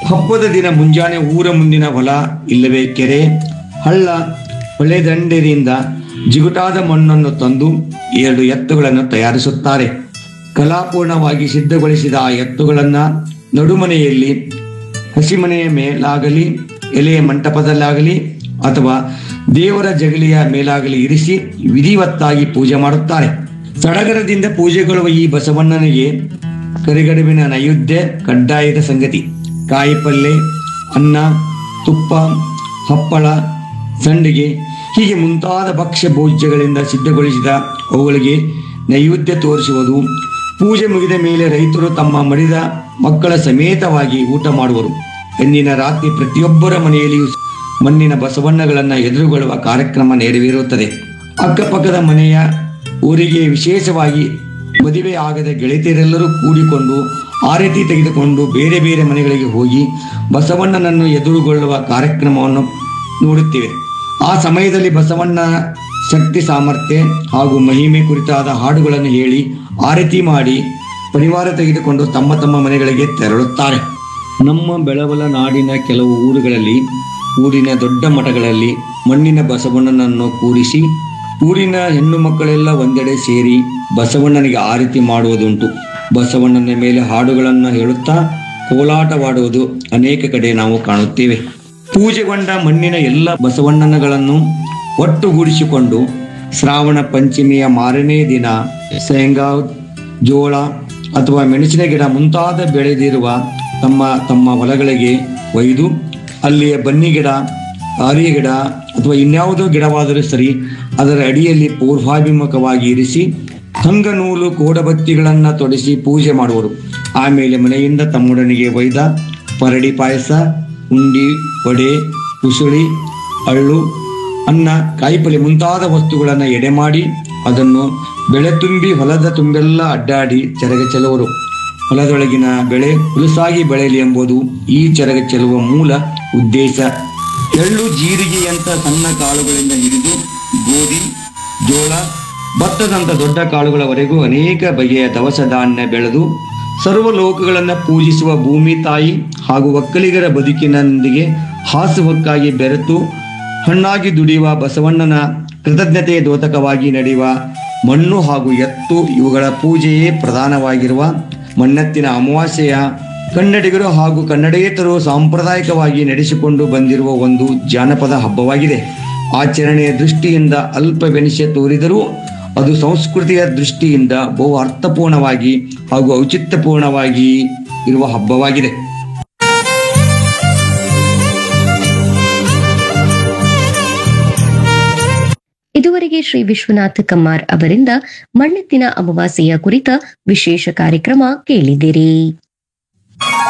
ಹಬ್ಬದ ದಿನ ಮುಂಜಾನೆ ಊರ ಮುಂದಿನ ಹೊಲ ಇಲ್ಲವೇ ಕೆರೆ ಹಳ್ಳ ಹೊಳೆದಂಡೆಯಿಂದ ಜಿಗುಟಾದ ಮಣ್ಣನ್ನು ತಂದು ಎರಡು ಎತ್ತುಗಳನ್ನು ತಯಾರಿಸುತ್ತಾರೆ ಕಲಾಪೂರ್ಣವಾಗಿ ಸಿದ್ಧಗೊಳಿಸಿದ ಆ ಎತ್ತುಗಳನ್ನ ನಡುಮನೆಯಲ್ಲಿ ಹಸಿಮನೆಯ ಮೇಲಾಗಲಿ ಎಲೆಯ ಮಂಟಪದಲ್ಲಾಗಲಿ ಅಥವಾ ದೇವರ ಜಗಲಿಯ ಮೇಲಾಗಲಿ ಇರಿಸಿ ವಿಧಿವತ್ತಾಗಿ ಪೂಜೆ ಮಾಡುತ್ತಾರೆ ಸಡಗರದಿಂದ ಪೂಜೆಗೊಳ್ಳುವ ಈ ಬಸವಣ್ಣನಿಗೆ ಕರಿಗಡುಬಿನ ನೈವೇದ್ಯ ಕಡ್ಡಾಯದ ಸಂಗತಿ ಕಾಯಿಪಲ್ಲೆ ಅನ್ನ ತುಪ್ಪ ಹಪ್ಪಳ ಸಂಡಿಗೆ ಹೀಗೆ ಮುಂತಾದ ಭಕ್ಷ್ಯ ಭೋಜ್ಯಗಳಿಂದ ಸಿದ್ಧಗೊಳಿಸಿದ ಅವುಗಳಿಗೆ ನೈವೇದ್ಯ ತೋರಿಸುವುದು ಪೂಜೆ ಮುಗಿದ ಮೇಲೆ ರೈತರು ತಮ್ಮ ಮಡಿದ ಮಕ್ಕಳ ಸಮೇತವಾಗಿ ಊಟ ಮಾಡುವರು ಎಂದಿನ ರಾತ್ರಿ ಪ್ರತಿಯೊಬ್ಬರ ಮನೆಯಲ್ಲಿಯೂ ಮಣ್ಣಿನ ಬಸವಣ್ಣಗಳನ್ನ ಎದುರುಗೊಳ್ಳುವ ಕಾರ್ಯಕ್ರಮ ನೆರವೇರುತ್ತದೆ ಅಕ್ಕಪಕ್ಕದ ಮನೆಯ ಊರಿಗೆ ವಿಶೇಷವಾಗಿ ಮದುವೆ ಆಗದ ಗೆಳತಿಯರೆಲ್ಲರೂ ಕೂಡಿಕೊಂಡು ಆರತಿ ತೆಗೆದುಕೊಂಡು ಬೇರೆ ಬೇರೆ ಮನೆಗಳಿಗೆ ಹೋಗಿ ಬಸವಣ್ಣನನ್ನು ಎದುರುಗೊಳ್ಳುವ ಕಾರ್ಯಕ್ರಮವನ್ನು ನೋಡುತ್ತೇವೆ ಆ ಸಮಯದಲ್ಲಿ ಬಸವಣ್ಣ ಶಕ್ತಿ ಸಾಮರ್ಥ್ಯ ಹಾಗೂ ಮಹಿಮೆ ಕುರಿತಾದ ಹಾಡುಗಳನ್ನು ಹೇಳಿ ಆರತಿ ಮಾಡಿ ಪರಿವಾರ ತೆಗೆದುಕೊಂಡು ತಮ್ಮ ತಮ್ಮ ಮನೆಗಳಿಗೆ ತೆರಳುತ್ತಾರೆ ನಮ್ಮ ಬೆಳವಲ ನಾಡಿನ ಕೆಲವು ಊರುಗಳಲ್ಲಿ ಊರಿನ ದೊಡ್ಡ ಮಠಗಳಲ್ಲಿ ಮಣ್ಣಿನ ಬಸವಣ್ಣನನ್ನು ಕೂರಿಸಿ ಊರಿನ ಹೆಣ್ಣು ಮಕ್ಕಳೆಲ್ಲ ಒಂದೆಡೆ ಸೇರಿ ಬಸವಣ್ಣನಿಗೆ ಆರತಿ ಮಾಡುವುದುಂಟು ಬಸವಣ್ಣನ ಮೇಲೆ ಹಾಡುಗಳನ್ನು ಹೇಳುತ್ತಾ ಕೋಲಾಟವಾಡುವುದು ಅನೇಕ ಕಡೆ ನಾವು ಕಾಣುತ್ತೇವೆ ಪೂಜೆಗೊಂಡ ಮಣ್ಣಿನ ಎಲ್ಲ ಬಸವಣ್ಣನಗಳನ್ನು ಒಟ್ಟುಗೂಡಿಸಿಕೊಂಡು ಶ್ರಾವಣ ಪಂಚಮಿಯ ಮಾರನೇ ದಿನ ಶೇಂಗಾ ಜೋಳ ಅಥವಾ ಮೆಣಸಿನ ಗಿಡ ಮುಂತಾದ ಬೆಳೆದಿರುವ ತಮ್ಮ ತಮ್ಮ ಹೊಲಗಳಿಗೆ ಒಯ್ದು ಅಲ್ಲಿಯ ಬನ್ನಿ ಗಿಡ ಆರಿಯ ಗಿಡ ಅಥವಾ ಇನ್ಯಾವುದೋ ಗಿಡವಾದರೂ ಸರಿ ಅದರ ಅಡಿಯಲ್ಲಿ ಪೂರ್ವಾಭಿಮುಖವಾಗಿ ಇರಿಸಿ ಹಂಗ ನೂಲು ಕೋಡಬತ್ತಿಗಳನ್ನ ತೊಡಿಸಿ ಪೂಜೆ ಮಾಡುವರು ಆಮೇಲೆ ಮನೆಯಿಂದ ತಮ್ಮೊಡನಿಗೆ ಒಯ್ದ ಪರಡಿ ಪಾಯಸ ಉಂಡಿ ವಡೆ ಉಸುಳಿ ಅಳ್ಳು ಅನ್ನ ಕಾಯಿಪಲ್ಲೆ ಮುಂತಾದ ವಸ್ತುಗಳನ್ನು ಎಡೆ ಮಾಡಿ ಅದನ್ನು ಬೆಳೆ ತುಂಬಿ ಹೊಲದ ತುಂಬೆಲ್ಲ ಅಡ್ಡಾಡಿ ಚೆರಗ ಚೆಲ್ಲುವರು ಹೊಲದೊಳಗಿನ ಬೆಳೆ ಹುಲಸಾಗಿ ಬೆಳೆಯಲಿ ಎಂಬುದು ಈ ಚೆರಗ ಚೆಲ್ಲುವ ಮೂಲ ಉದ್ದೇಶ ಎಳ್ಳು ಜೀರಿಗೆಯಂತ ಸಣ್ಣ ಕಾಳುಗಳಿಂದ ಹಿಡಿದು ಗೋಧಿ ಜೋಳ ಭತ್ತದಂತ ದೊಡ್ಡ ಕಾಳುಗಳವರೆಗೂ ಅನೇಕ ಬಗೆಯ ದವಸ ಧಾನ್ಯ ಬೆಳೆದು ಸರ್ವ ಲೋಕಗಳನ್ನು ಪೂಜಿಸುವ ಭೂಮಿ ತಾಯಿ ಹಾಗೂ ಒಕ್ಕಲಿಗರ ಬದುಕಿನೊಂದಿಗೆ ಹಾಸುಹೊಕ್ಕಾಗಿ ಬೆರೆತು ಹಣ್ಣಾಗಿ ದುಡಿಯುವ ಬಸವಣ್ಣನ ಕೃತಜ್ಞತೆಯ ದ್ಯೋತಕವಾಗಿ ನಡೆಯುವ ಮಣ್ಣು ಹಾಗೂ ಎತ್ತು ಇವುಗಳ ಪೂಜೆಯೇ ಪ್ರಧಾನವಾಗಿರುವ ಮಣ್ಣೆತ್ತಿನ ಅಮಾವಾಸ್ಯೆಯ ಕನ್ನಡಿಗರು ಹಾಗೂ ಕನ್ನಡೇತರು ಸಾಂಪ್ರದಾಯಿಕವಾಗಿ ನಡೆಸಿಕೊಂಡು ಬಂದಿರುವ ಒಂದು ಜಾನಪದ ಹಬ್ಬವಾಗಿದೆ ಆಚರಣೆಯ ದೃಷ್ಟಿಯಿಂದ ಅಲ್ಪವೆನಿಸೆ ತೋರಿದರೂ ಅದು ಸಂಸ್ಕೃತಿಯ ದೃಷ್ಟಿಯಿಂದ ಬಹು ಅರ್ಥಪೂರ್ಣವಾಗಿ ಹಾಗೂ ಔಚಿತ್ಯಪೂರ್ಣವಾಗಿ ಇರುವ ಹಬ್ಬವಾಗಿದೆ ಇದುವರೆಗೆ ಶ್ರೀ ವಿಶ್ವನಾಥ ಕಮ್ಮಾರ್ ಅವರಿಂದ ಮಣ್ಣೆತ್ತಿನ ಅಮಾವಾಸ್ಯೆಯ ಕುರಿತ ವಿಶೇಷ ಕಾರ್ಯಕ್ರಮ ಕೇಳಿದಿರಿ